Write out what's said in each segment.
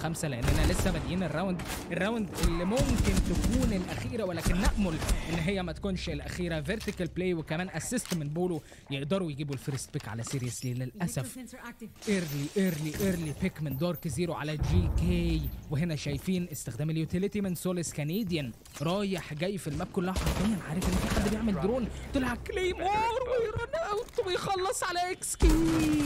خمسة لاننا لسه بادئين الراوند الراوند اللي ممكن تكون الاخيره ولكن نامل ان هي ما تكونش الاخيره فيرتيكال بلاي وكمان اسيست من بولو يقدروا يجيبوا الفيرست بيك على سيريسلي للاسف ايرلي ايرلي ايرلي بيك من دارك زيرو على جي كي وهنا شايفين استخدام اليوتيليتي من سوليس كانيديان رايح جاي في الماب كلها حرفيا عارف ان في حد بيعمل درون طلع كليمور ويرن اوت ويخلص على اكس كي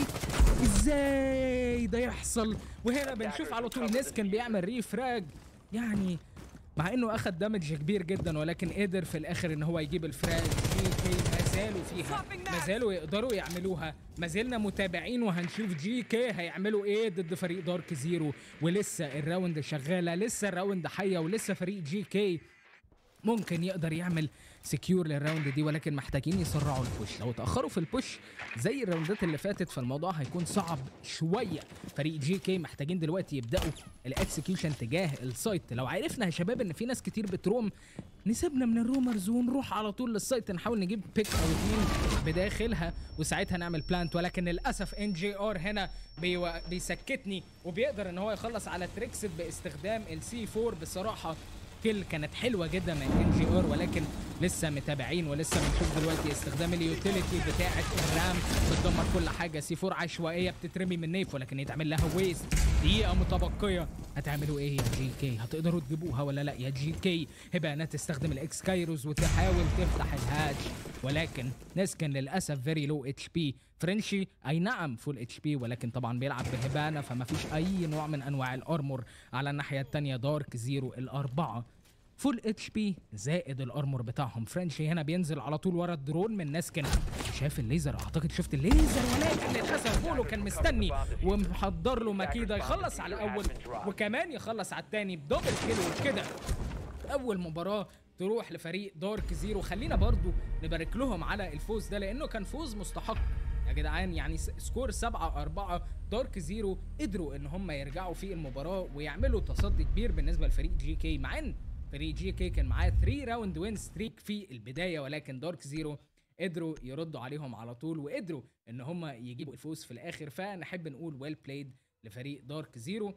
ازاي ده يحصل وهنا بنشوف على طول ناس كان بيعمل ريفراج يعني مع انه اخد دامج كبير جدا ولكن قدر في الاخر ان هو يجيب الفراج جي كي ما زالوا فيها ما زالوا يقدروا يعملوها ما زلنا متابعين وهنشوف جي كي هيعملوا ايه ضد فريق دارك زيرو ولسه الراوند شغاله لسه الراوند حيه ولسه فريق جي كي ممكن يقدر يعمل سكيور للراوند دي ولكن محتاجين يسرعوا البوش لو اتاخروا في البوش زي الراوندات اللي فاتت فالموضوع هيكون صعب شويه فريق جي كي محتاجين دلوقتي يبداوا الاكسكيوشن تجاه السايت لو عرفنا يا شباب ان في ناس كتير بتروم نسيبنا من الرومرز ونروح على طول للسايت نحاول نجيب بيك او اتنين بداخلها وساعتها نعمل بلانت ولكن للاسف ان جي ار هنا بيو... بيسكتني وبيقدر ان هو يخلص على تريكسد باستخدام السي 4 بصراحه كل كانت حلوه جدا من ان جي ار ولكن لسه متابعين ولسه بنشوف دلوقتي استخدام اليوتيليتي بتاعه الرام بتدمر كل حاجه سي 4 عشوائيه بتترمي من نيف ولكن يتعمل لها ويست دقيقه متبقيه هتعملوا ايه يا جي كي هتقدروا تجيبوها ولا لا يا جي كي هبانه تستخدم الاكس كايروز وتحاول تفتح الهاتش ولكن ناس كان للاسف فيري لو اتش بي فرنشي اي نعم فول اتش بي ولكن طبعا بيلعب بهبانه فما فيش اي نوع من انواع الارمور على الناحيه الثانيه دارك زيرو الاربعه فول اتش بي زائد الارمور بتاعهم فرنشي هنا بينزل على طول ورا الدرون من ناس كان شاف الليزر اعتقد شفت الليزر ولكن للاسف بولو كان مستني ومحضر له مكيده يخلص على الاول وكمان يخلص على الثاني بدبل كيلو وكده اول مباراه تروح لفريق دارك زيرو خلينا برضو نبارك لهم على الفوز ده لانه كان فوز مستحق يا جدعان يعني سكور 7 4 دارك زيرو قدروا ان هم يرجعوا في المباراه ويعملوا تصدي كبير بالنسبه لفريق جي كي مع ان فريق جي كي كان معاه 3 راوند وين ستريك في البدايه ولكن دارك زيرو قدروا يردوا عليهم على طول وقدروا ان هم يجيبوا الفوز في الاخر فنحب نقول ويل بلايد لفريق دارك زيرو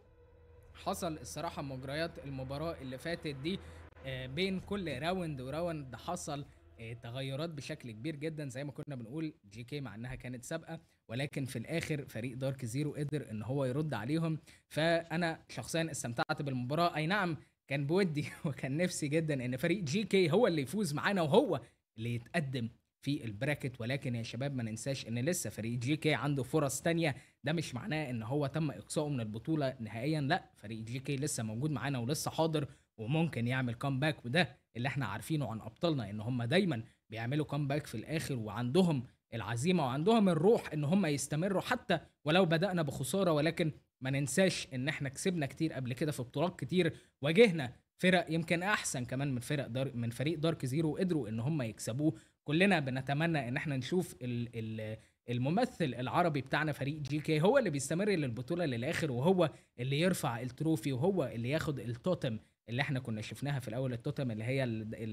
حصل الصراحه مجريات المباراه اللي فاتت دي بين كل راوند وراوند حصل تغيرات بشكل كبير جدا زي ما كنا بنقول جي كي مع انها كانت سابقه ولكن في الاخر فريق دارك زيرو قدر ان هو يرد عليهم فانا شخصيا استمتعت بالمباراه اي نعم كان بودي وكان نفسي جدا ان فريق جي كي هو اللي يفوز معانا وهو اللي يتقدم في البراكت ولكن يا شباب ما ننساش ان لسه فريق جي كي عنده فرص تانية ده مش معناه ان هو تم اقصائه من البطوله نهائيا لا فريق جي كي لسه موجود معانا ولسه حاضر وممكن يعمل كومباك وده اللي احنا عارفينه عن ابطالنا ان هم دايما بيعملوا كومباك في الاخر وعندهم العزيمه وعندهم الروح ان هم يستمروا حتى ولو بدانا بخساره ولكن ما ننساش ان احنا كسبنا كتير قبل كده في بطولات كتير واجهنا فرق يمكن احسن كمان من فرق دار من فريق دارك زيرو وقدروا ان هم يكسبوه كلنا بنتمنى ان احنا نشوف ال ال الممثل العربي بتاعنا فريق جي كي هو اللي بيستمر للبطوله للاخر وهو اللي يرفع التروفي وهو اللي ياخد التوتم اللي احنا كنا شفناها في الاول التوتم اللي هي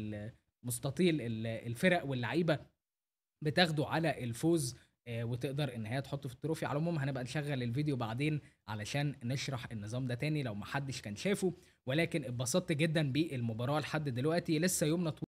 المستطيل الفرق واللعيبه بتاخده على الفوز وتقدر ان هي تحطه في التروفي على العموم هنبقى نشغل الفيديو بعدين علشان نشرح النظام ده تاني لو محدش كان شافه ولكن اتبسطت جدا بالمباراه لحد دلوقتي لسه يومنا طويل